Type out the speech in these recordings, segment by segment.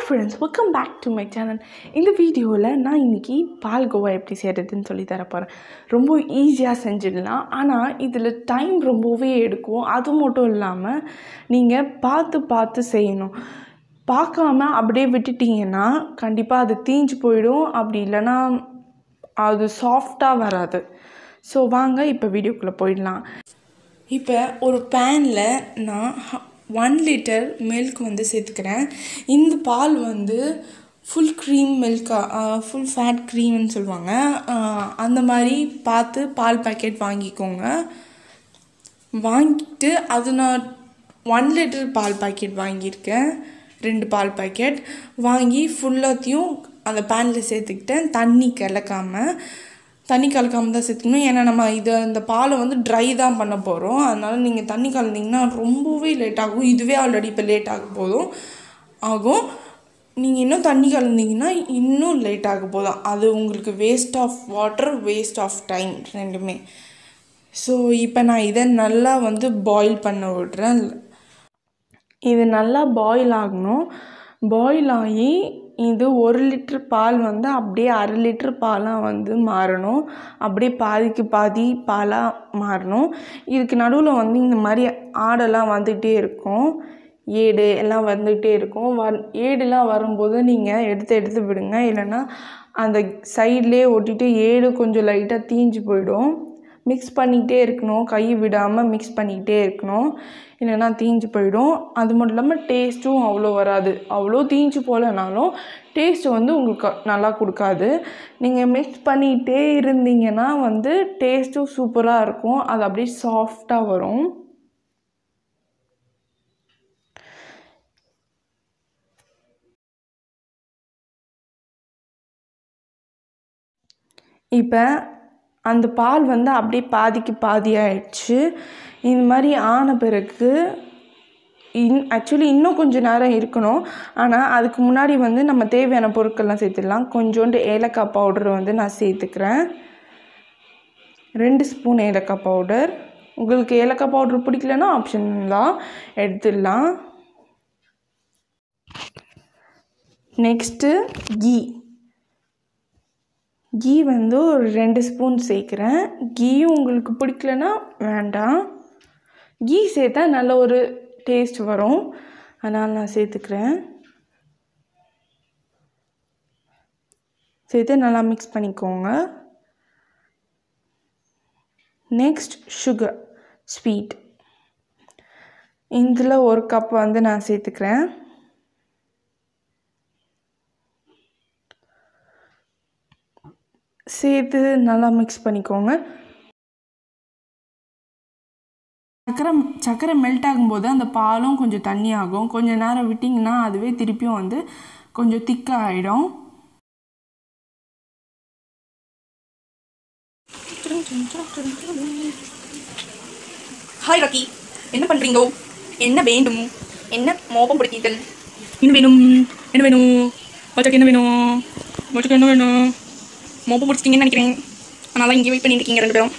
friends welcome back to my channel இந்த வீடியோவில் நான் இன்றைக்கி பால்கோவா எப்படி செய்கிறதுன்னு சொல்லி தர போகிறேன் ரொம்ப ஈஸியாக செஞ்சிடலாம் ஆனால் இதில் டைம் ரொம்பவே எடுக்கும் அது மட்டும் இல்லாமல் நீங்கள் பார்த்து பார்த்து செய்யணும் பார்க்காம அப்படியே விட்டுட்டிங்கன்னா கண்டிப்பாக அது தீஞ்சு போயிடும் அப்படி இல்லைன்னா அது சாஃப்டாக வராது ஸோ வாங்க இப்போ வீடியோக்குள்ளே போயிடலாம் இப்போ ஒரு பேனில் நான் ஒன் லிட்டர் மில்க் வந்து சேர்த்துக்கிறேன் இந்த பால் வந்து ஃபுல் க்ரீம் மில்கா ஃபுல் ஃபேட் க்ரீம்னு சொல்லுவாங்க ஆஹ் அந்த மாதிரி பார்த்து பால் பாக்கெட் வாங்கிக்கோங்க வாங்கிட்டு அது நான் ஒன் லிட்டர் பால் பாக்கெட் வாங்கியிருக்கேன் ரெண்டு பால் பாக்கெட் வாங்கி ஃபுல்லாத்தையும் அந்த பேனில் சேர்த்துக்கிட்டேன் தண்ணி கலக்காமல் தண்ணி கலக்காமல் தான் சேர்த்துக்கணும் ஏன்னா நம்ம இதை இந்த பாலை வந்து ட்ரை தான் பண்ண போகிறோம் அதனால் நீங்கள் தண்ணி கலந்தீங்கன்னா ரொம்பவே லேட் ஆகும் இதுவே ஆல்ரெடி இப்போ லேட் ஆக போதும் ஆகும் நீங்கள் இன்னும் தண்ணி கலந்தீங்கன்னா இன்னும் லேட் ஆக போதும் அது உங்களுக்கு waste of water waste of time ரெண்டுமே ஸோ இப்போ நான் இதை நல்லா வந்து பாயில் பண்ண விடுறேன் இது நல்லா பாயில் ஆகணும் பாயில் ஆகி இது ஒரு லிட்டர் பால் வந்து அப்படியே அரை லிட்டர் பாலாக வந்து மாறணும் அப்படியே பாதிக்கு பாதி பாலாக மாறணும் இதுக்கு நடுவில் வந்து இந்த மாதிரி ஆடெல்லாம் வந்துகிட்டே இருக்கும் ஏடு எல்லாம் வந்துகிட்டே இருக்கும் வ ஏடுலாம் வரும்போது நீங்கள் எடுத்து எடுத்து விடுங்க இல்லைன்னா அந்த சைட்லேயே ஒட்டிட்டு ஏடு கொஞ்சம் லைட்டாக தீஞ்சு போயிடும் மிக்ஸ் பண்ணிக்கிட்டே இருக்கணும் கை விடாமல் மிக்ஸ் பண்ணிக்கிட்டே இருக்கணும் இல்லைன்னா தீஞ்சு போயிடும் அது மட்டும் இல்லாமல் டேஸ்ட்டும் அவ்வளோ வராது அவ்வளோ தீஞ்சு போகலனாலும் டேஸ்ட்டு வந்து உங்களுக்கு நல்லா கொடுக்காது நீங்கள் மிக்ஸ் பண்ணிகிட்டே இருந்தீங்கன்னா வந்து டேஸ்ட்டும் சூப்பராக இருக்கும் அது அப்படியே சாஃப்டாக வரும் இப்போ அந்த பால் வந்து அப்படியே பாதிக்கு பாதி ஆயிடுச்சு இந்த மாதிரி ஆன பிறகு இன் ஆக்சுவலி இன்னும் கொஞ்சம் நேரம் இருக்கணும் ஆனால் அதுக்கு முன்னாடி வந்து நம்ம தேவையான பொருட்கள்லாம் சேர்த்துடலாம் கொஞ்சோண்டு ஏலக்காய் பவுடர் வந்து நான் சேர்த்துக்கிறேன் ரெண்டு ஸ்பூன் ஏலக்காய் பவுடர் உங்களுக்கு ஏலக்காய் பவுடர் பிடிக்கலன்னா ஆப்ஷன் தான் எடுத்துடலாம் நெக்ஸ்ட்டு கீ கீ வந்து ஒரு ரெண்டு ஸ்பூன் சேர்க்குறேன் கீயும் உங்களுக்கு பிடிக்கலனா வேண்டாம் கீ சேர்த்தா நல்ல ஒரு டேஸ்ட் வரும் அதனால் நான் சேர்த்துக்கிறேன் சேர்த்து நல்லா மிக்ஸ் பண்ணிக்கோங்க நெக்ஸ்ட் சுகர் ஸ்வீட் இதில் ஒரு கப் வந்து நான் சேர்த்துக்கிறேன் சேர்த்து நல்லா மிக்ஸ் பண்ணிக்கோங்க சக்கரை சக்கரை மெல்ட் ஆகும்போது அந்த பாலும் கொஞ்சம் தண்ணி ஆகும் கொஞ்சம் நேரம் விட்டிங்கன்னா அதுவே திருப்பியும் வந்து கொஞ்சம் திக்காக ஆகிடும் ஹாய் ராக்கி என்ன பண்ணுறீங்கோ என்ன வேண்டும் என்ன மோபம் பிடித்தீர்கள் என்ன வேணும் என்ன வேணும் மொச்சக்கு என்ன வேணும் மொச்சக்கு என்ன வேணும் மோபம் பிடிச்சிட்டிங்கன்னு நினைக்கிறேன் அதனால இங்கே வெயிட் பண்ணிட்டு இருக்கீங்க ரெண்டு பேரும்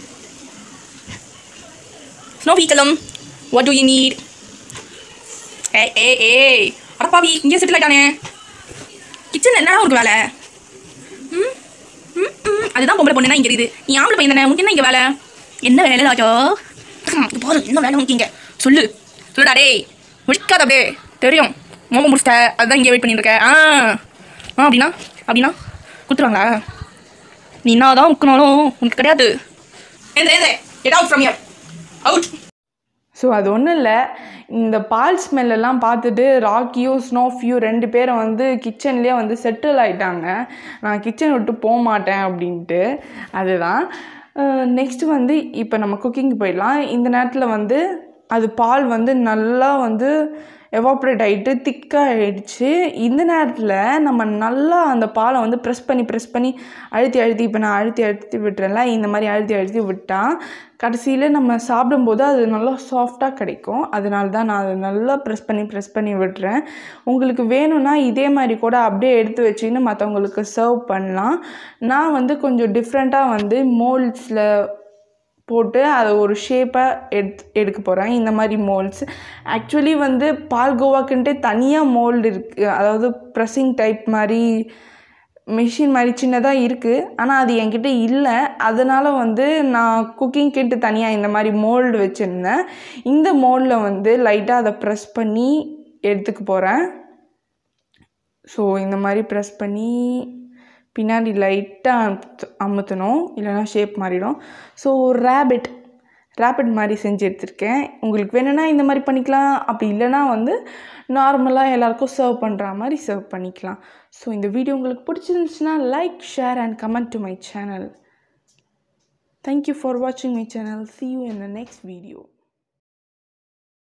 ஸ்னோ வீச்சலம் வாட் டு யூ நீட் ஏ ஏ ஏ அடப்பாவி இங்கே செட்டில் ஆயிட்டானே கிச்சன் என்னடா உனக்கு வேலை ம் ம் ம் அதுதான் பொம்பளை பொண்ணுனா இங்கே இருக்குது நீ ஆம்பளை பையன் தானே உனக்கு என்ன இங்கே வேலை என்ன வேலை ராஜா இங்க பாரு என்ன வேலை உனக்கு இங்கே சொல்லு சொல்லுடா டேய் முடிக்காத அப்படியே தெரியும் மோகம் முடிச்சிட்ட அதுதான் இங்கே வெயிட் பண்ணிட்டு இருக்க ஆ ஆ அப்படின்னா அப்படின்னா கொடுத்துருவாங்களா நீ என்ன தான் முக்கினாலும் உனக்கு கிடையாது ஏந்தே ஏந்தே get out from here out so அது ஒன்றும் இல்லை இந்த பால் ஸ்மெல்லெல்லாம் பார்த்துட்டு ராக்கியும் ஸ்னோஃபியும் ரெண்டு பேரும் வந்து கிச்சன்லேயே வந்து செட்டில் ஆயிட்டாங்க நான் கிச்சன் விட்டு போக மாட்டேன் அப்படின்ட்டு அதுதான் நெக்ஸ்ட்டு வந்து இப்போ நம்ம குக்கிங் போயிடலாம் இந்த நேரத்தில் வந்து அது பால் வந்து நல்லா வந்து எவாப்ரேட் ஆகிட்டு திக்காக ஆகிடுச்சு இந்த நேரத்தில் நம்ம நல்லா அந்த பாலை வந்து ப்ரெஸ் பண்ணி ப்ரெஸ் பண்ணி அழுத்தி அழுத்தி இப்போ நான் அழுத்தி அழுத்தி விட்டுறேன்ல இந்த மாதிரி அழுத்தி அழுத்தி விட்டால் கடைசியில் நம்ம சாப்பிடும்போது அது நல்லா சாஃப்டாக கிடைக்கும் அதனால தான் நான் அதை நல்லா ப்ரெஸ் பண்ணி ப்ரெஸ் பண்ணி விட்டுறேன் உங்களுக்கு வேணும்னா இதே மாதிரி கூட அப்படியே எடுத்து வச்சுன்னு மற்றவங்களுக்கு சர்வ் பண்ணலாம் நான் வந்து கொஞ்சம் டிஃப்ரெண்ட்டாக வந்து மோல்ட்ஸில் போட்டு அதை ஒரு ஷேப்பாக எடுத் எடுக்க போகிறேன் இந்த மாதிரி மோல்ட்ஸ் ஆக்சுவலி வந்து பால்கோவாக்குன்ட்டு தனியாக மோல்டு இருக்குது அதாவது ப்ரெஸ்ஸிங் டைப் மாதிரி மிஷின் மாதிரி சின்னதாக இருக்குது ஆனால் அது என்கிட்ட இல்லை அதனால் வந்து நான் குக்கிங்க்குன்ட்டு தனியாக இந்த மாதிரி மோல்டு வச்சுருந்தேன் இந்த மோல்டில் வந்து லைட்டாக அதை ப்ரெஸ் பண்ணி எடுத்துக்க போகிறேன் ஸோ இந்த மாதிரி ப்ரெஸ் பண்ணி பின்னாடி லைட்டாக அமுத்தணும் இல்லைன்னா ஷேப் மாறிடும் ஸோ ரேபிட் ரேபிட் மாதிரி செஞ்சு எடுத்திருக்கேன் உங்களுக்கு வேணும்னா இந்த மாதிரி பண்ணிக்கலாம் அப்படி இல்லைன்னா வந்து நார்மலாக எல்லாருக்கும் சர்வ் பண்ணுற மாதிரி சர்வ் பண்ணிக்கலாம் ஸோ இந்த வீடியோ உங்களுக்கு பிடிச்சிருந்துச்சுன்னா like share and comment to my channel thank you for வாட்சிங் my channel see you in the next video